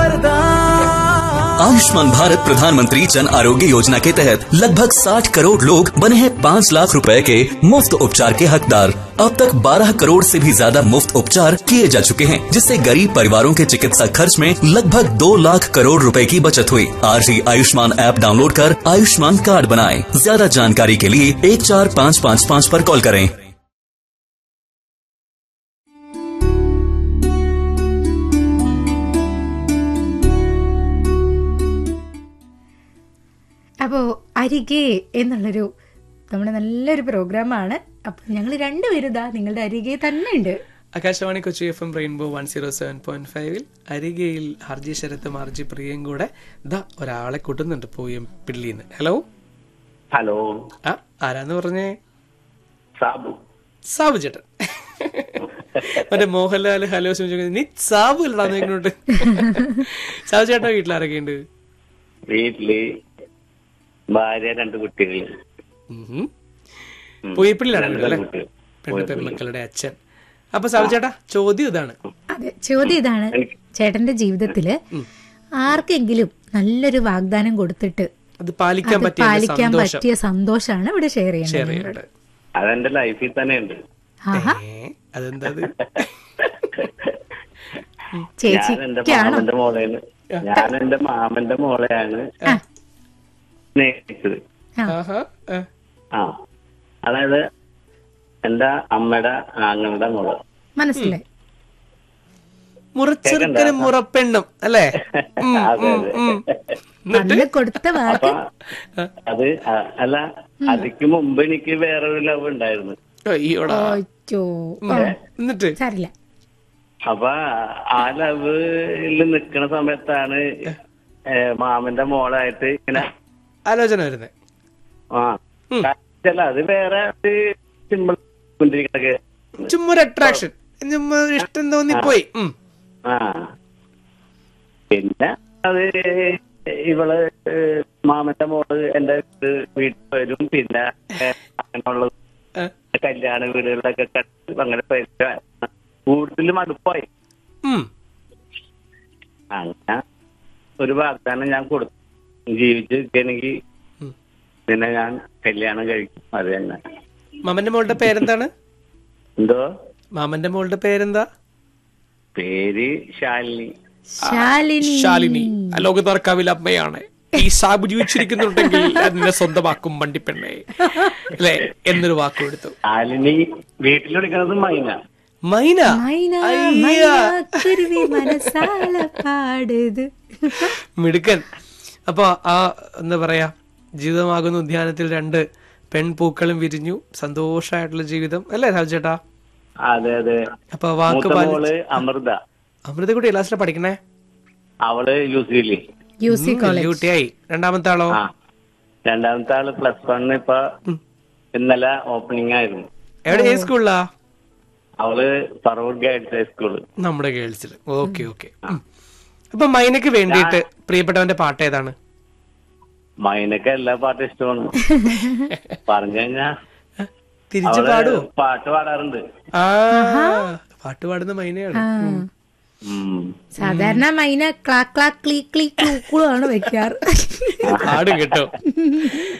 वरदान आयुष्मान भारत प्रधानमंत्री जन आरोग्य योजना के तहत लगभग 60 करोड़ लोग बने हैं 5 लाख रुपए के मुफ्त उपचार के हकदार अब तक 12 करोड़ से भी ज्यादा मुफ्त उपचार किए जा चुके हैं जिससे गरीब परिवारों के चिकित्सा खर्च में लगभग 2 लाख करोड़ रुपए की बचत हुई आज ही आयुष्मान ऐप डाउनलोड कर आयुष्मान कार्ड बनाएं ज्यादा जानकारी के लिए एक चार पाँच पाँच पाँच पर कॉल करें അപ്പോൾ അരികെ എന്നുള്ളൊരു നമ്മുടെ നല്ലൊരു പ്രോഗ്രാമാണ് അപ്പോൾ ഞങ്ങൾ രണ്ടുപേരും ഇതാ നിങ്ങളുടെ അരികെ തന്നെ ഉണ്ട് Akashvani Kochi F M rainbow one zero seven point ഫൈവിൽ അരികയിൽ ഹർജി ശരത്തും ഹർജി പ്രിയയും കൂടെ ദാ ഒരാളെ കൂട്ടുന്നുണ്ട് പോയും പിള്ളിന്ന് ഹലോ ഹലോ ആ ആരാന്ന് പറഞ്ഞേ സാബു സാബു ചേട്ടൻ മറ്റേ മോഹൻലാൽ ഹലോ ചോദിച്ചു നീ സാബു അല്ലടാ ഇങ്ങോട്ട് സാബു ചേട്ടൻ വീട്ടിലാരൊക്കെ ഉണ്ട് വീട്ടില് ഭാര്യ രണ്ട് കുട്ടികൾ പോയിപ്പിള്ളിലാണല്ലോ അല്ലെ പെൺകുട്ടികൾ. പെണ്ണ് പെൺമക്കളുടെ അച്ഛൻ അപ്പൊ സാബു ചേട്ടാ ചോദ്യം ഇതാണ് അതെ ചോദ്യം ഇതാണ് ചേട്ടന്റെ ജീവിതത്തില് ആർക്കെങ്കിലും നല്ലൊരു വാഗ്ദാനം കൊടുത്തിട്ട് അത് പാലിക്കാൻ അത് പറ്റിയ പാലിക്കാൻ സന്തോഷം പറ്റിയ സന്തോഷമാണ് ഇവിടെ ഷെയർ ഷെയർ ചെയ്യുന്നത് ചെയ്യാനുണ്ട് അതെന്റെ ലൈഫിൽ തന്നെ ഉണ്ട് ആഹാ ഏ, അതെന്താ അത്? ഞാൻ എന്റെ ചേച്ചിക്കാണോ മാമന്റെ മോളെയാണ് ഞാൻ എന്റെ മാമന്റെ മോളെയാണ് സ്നേഹിച്ചത് ആഹാ, ആ. ആ അതായത് എന്റെ അമ്മയുടെ ആങ്ങളുടെ മോള് മനസ്സിലായി മുറച്ചെറുക്കനും മുറപ്പെണ്ണും അല്ലേ ഉം, അതെ ഉം, അതെ ഉം. അന്ന് കൊടുത്ത അപ്പൊ വാക്ക് അത് അ- അല്ല അതിക്ക് മുമ്പ് എനിക്ക് വേറൊരു ലവ് ഉണ്ടായിരുന്നു അയ്യോടാ ഓച്ചോ ഉം. എന്നിട്ട് സാരില്ല അപ്പൊ ആ ലവിൽ നിക്കണ സമയത്താണ് ഏ, മാമന്റെ മോളായിട്ട് ഇങ്ങനെ ആലോചന വരുന്നത് ആ ചില അത് വേറെ സിമ്പിൾ കൊണ്ടിരിക്കണൊക്കെ ചുമ്മാ ഒരു അട്രാക്ഷൻ ചുമ്മാ ഒരു ഇഷ്ടം തോന്നിപ്പോയി ഉം. ആ പിന്നെ അത് ഇവള് ഏ, മാമന്റെ മോള് എന്റെ വീട്ടിൽ വരും പിന്നെ ഏ, അങ്ങനെയുള്ള ആ. കല്യാണ വീടുകളിലൊക്കെ കണ്ട് അങ്ങനെ പരിചയം. കൂടുതലും അടുപ്പായി ഉം. അങ്ങനെ ഒരു വാഗ്ദാനം ഞാൻ കൊടുത്തു ജീവിച്ചിരിക്കണെങ്കിൽ ഉം. പിന്നെ ഞാൻ കല്യാണം കഴിക്കും അത് തന്നെ മാമന്റെ മോളുടെ പേരെന്താണ് എന്തോ മാമന്റെ മോളുടെ പേരെന്താ പേര് ശാലിനി ശാലിനി ശാലിനി ലോകത്താർക്കാവിൽ അമ്മയാണ് ഈ സാബു ജീവിച്ചിരിക്കുന്നുണ്ടെങ്കിൽ അതിനെ സ്വന്തമാക്കും വണ്ടിപ്പെണ്ണെ അല്ലേ എന്നൊരു വാക്ക് കൊടുത്തു ശാലിനി വീട്ടിൽ വിളിക്കുന്നത് മൈന മൈന മൈന അയ്യ. മൈന കുരുവി മനസാല പാടുത് മിടുക്കൻ അപ്പൊ ആ എന്താ പറയാ ജീവിതമാകുന്ന ഉദ്യാനത്തിൽ രണ്ട് പെൺപൂക്കളും വിരിഞ്ഞു സന്തോഷമായിട്ടുള്ള ജീവിതം അല്ലേ രാജു ചേട്ടാ അതെ അതെ അപ്പൊ വാക്ക് മൂത്ത പാലിച്ച് മോള് അമൃത അമൃത കൂടി ക്ലാസ്സിലെ പഠിക്കണേ അവള് യൂസിയില് യു സി വലിയ കോളേജ് കുട്ടിയായി രണ്ടാമത്തെ ആളോ ആ രണ്ടാമത്തെ ആള് പ്ലസ് വൺ ഇപ്പൊ ഇന്നലെ ഓപ്പണിംഗ് ആയിരുന്നു എവിടെ ഏത് സ്കൂളിലാ അവള് പറവൂർ ഗൈഡ്സ് ഹൈസ്കൂള് നമ്മുടെ ഗേൾസിൽ ഓക്കെ ഓക്കെ അപ്പൊ മൈനക്ക് വേണ്ടിയിട്ട് പ്രിയപ്പെട്ടവന്റെ പാട്ട് ഏതാണ് മൈനക്ക് എല്ലാ പാട്ടും ഇഷ്ടമാണ് പറഞ്ഞു കഴിഞ്ഞാ തിരിച്ചു അവള് പാടുവോ പാട്ട് പാടാറുണ്ട് ആ പാട്ട് പാടുന്ന മൈനയാണ് ഉം. ഉം. സാധാരണ മൈന ക്ലാ ക്ലാ ക്ലീ ക്ലീ ക്ലൂ ആണ് വെക്കാറ് പാടും കേട്ടോ